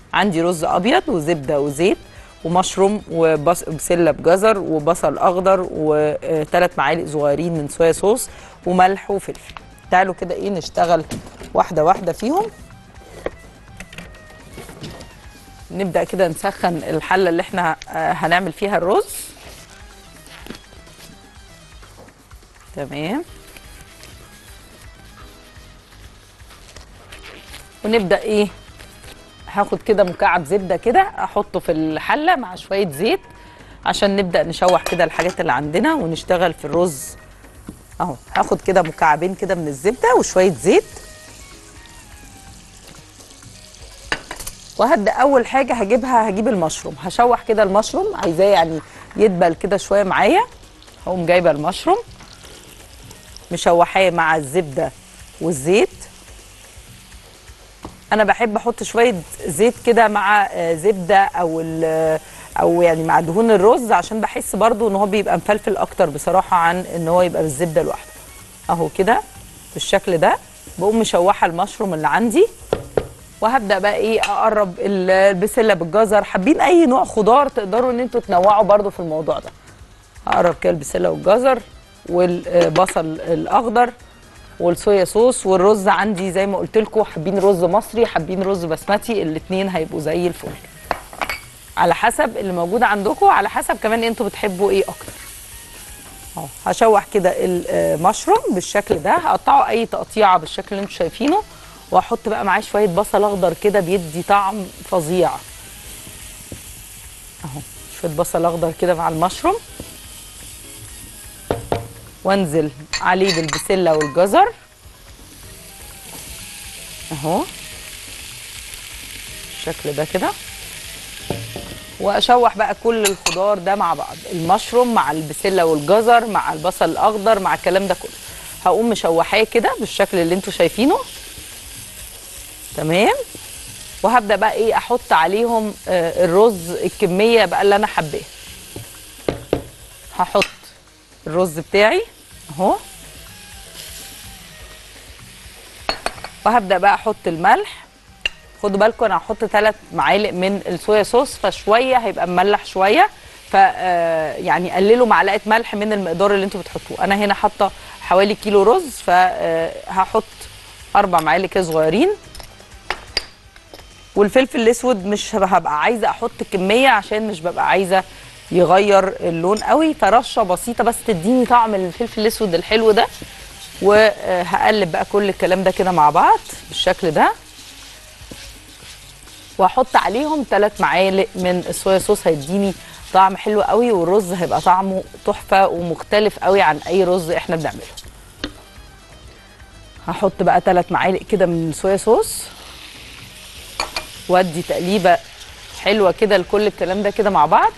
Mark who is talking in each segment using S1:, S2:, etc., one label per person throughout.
S1: عندي رز ابيض وزبده وزيت ومشروم وبسله بجزر وبصل اخضر وثلاث معالق صغيرين من صويا صوص وملح وفلفل تعالوا كده ايه نشتغل واحده واحده فيهم نبدا كده نسخن الحله اللي احنا آه، هنعمل فيها الرز تمام ونبدا ايه هاخد كده مكعب زبده كده احطه في الحله مع شويه زيت عشان نبدا نشوح كده الحاجات اللي عندنا ونشتغل في الرز اهو هاخد كده مكعبين كده من الزبده وشويه زيت وهبدا اول حاجه هجيبها هجيب المشروم هشوح كده المشروم عايزاه يعني يدبل كده شويه معايا هقوم جايبه المشروم مشوحاه مع الزبده والزيت انا بحب احط شويه زيت كده مع آه، زبده او ال- او يعني مع دهون الرز عشان بحس برضو ان هو بيبقى مفلفل اكتر بصراحه عن ان هو يبقى بالزبده لوحده اهو كده بالشكل ده بقوم مشوحه المشروم اللي عندي وهبدا بقى ايه اقرب ال- البسله بالجزر حابين اي نوع خضار تقدروا ان انتوا تنوعوا برضو في الموضوع ده اقرب كده البسله والجزر والبصل الاخضر والصويا صوص والرز عندي زي ما قلت لكم حابين رز مصري حابين رز بسمتي الاثنين هيبقوا زي الفل على حسب اللي موجود عندكم على حسب كمان انتوا بتحبوا ايه اكتر اهو هشوح كده المشروم بالشكل ده هقطعه اي تقطيعه بالشكل اللي انتوا شايفينه واحط بقى معاه شويه بصل اخضر كده بيدي طعم فظيع اهو شويه بصل اخضر كده مع المشروم وانزل عليه بالبسله والجزر اهو بالشكل ده كده واشوح بقى كل الخضار ده مع بعض المشروم مع البسله والجزر مع البصل الاخضر مع الكلام ده كله هقوم مشوحاه كده بالشكل اللي انتوا شايفينه تمام وهبدا بقى ايه احط عليهم آه، الرز الكميه بقى اللي انا حباها هحط الرز بتاعي اهو وهبدا بقى احط الملح خدوا بالكم انا هحط ثلاث معالق من الصويا صوص فشويه هيبقى مملح شويه ف آه، يعني قللوا معلقه ملح من المقدار اللي انتوا بتحطوه انا هنا حاطه حوالي كيلو رز فهحط اربع معالق كده صغيرين والفلفل الاسود مش هبقى عايزه احط كميه عشان مش ببقى عايزه يغير اللون قوي فرشه بسيطه بس تديني طعم الفلفل الاسود الحلو ده وهقلب بقى كل الكلام ده كده مع بعض بالشكل ده واحط عليهم ثلاث معالق من الصويا صوص هيديني طعم حلو قوي والرز هيبقى طعمه تحفه ومختلف قوي عن اي رز احنا بنعمله هحط بقى ثلاث معالق كده من الصويا صوص وادي تقليبه حلوه كده لكل الكلام ده كده مع بعض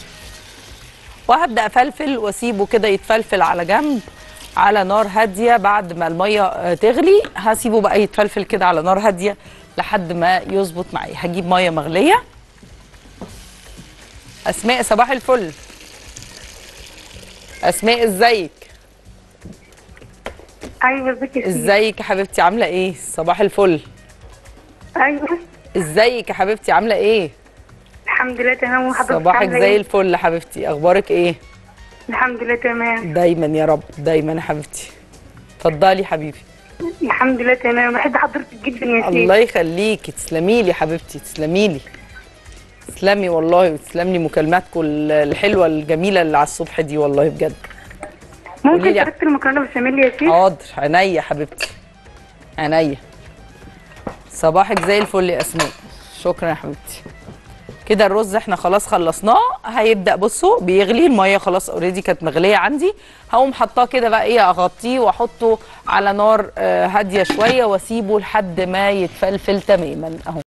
S1: وهبدا افلفل واسيبه كده يتفلفل على جنب على نار هاديه بعد ما الميه آه، تغلي هسيبه بقى يتفلفل كده على نار هاديه لحد ما يظبط معايا هجيب ميه مغليه اسماء صباح الفل اسماء ازيك
S2: ايوه ازيك يا سيدي؟
S1: ازيك يا حبيبتي عامله ايه صباح الفل
S2: ايوه
S1: ازيك يا حبيبتي عامله ايه
S2: الحمد لله تمام وحضرتك
S1: صباحك
S2: عاملة
S1: زي
S2: إيه؟
S1: الفل يا حبيبتي اخبارك ايه
S2: الحمد لله تمام
S1: دايما يا رب دايما يا حبيبتي اتفضلي حبيبي
S2: الحمد لله تمام بحب حضرتك جدا يا سيدي
S1: الله يخليكي تسلمي لي يا حبيبتي تسلمي لي تسلمي والله وتسلم لي مكالماتكم ال- الحلوه الجميله اللي على الصبح دي والله بجد قولي
S2: ممكن
S1: لي.
S2: طريقه المكرونه بالبشاميل يا سيدي
S1: حاضر عينيا يا حبيبتي عينيا صباحك زي الفل يا اسماء شكرا يا حبيبتي كده الرز احنا خلاص خلصناه هيبدا بصوا بيغلي الميه خلاص اوريدي كانت مغليه عندي هقوم حطاه كده بقى ايه اغطيه واحطه على نار آه، هاديه شويه واسيبه لحد ما يتفلفل تماما اهو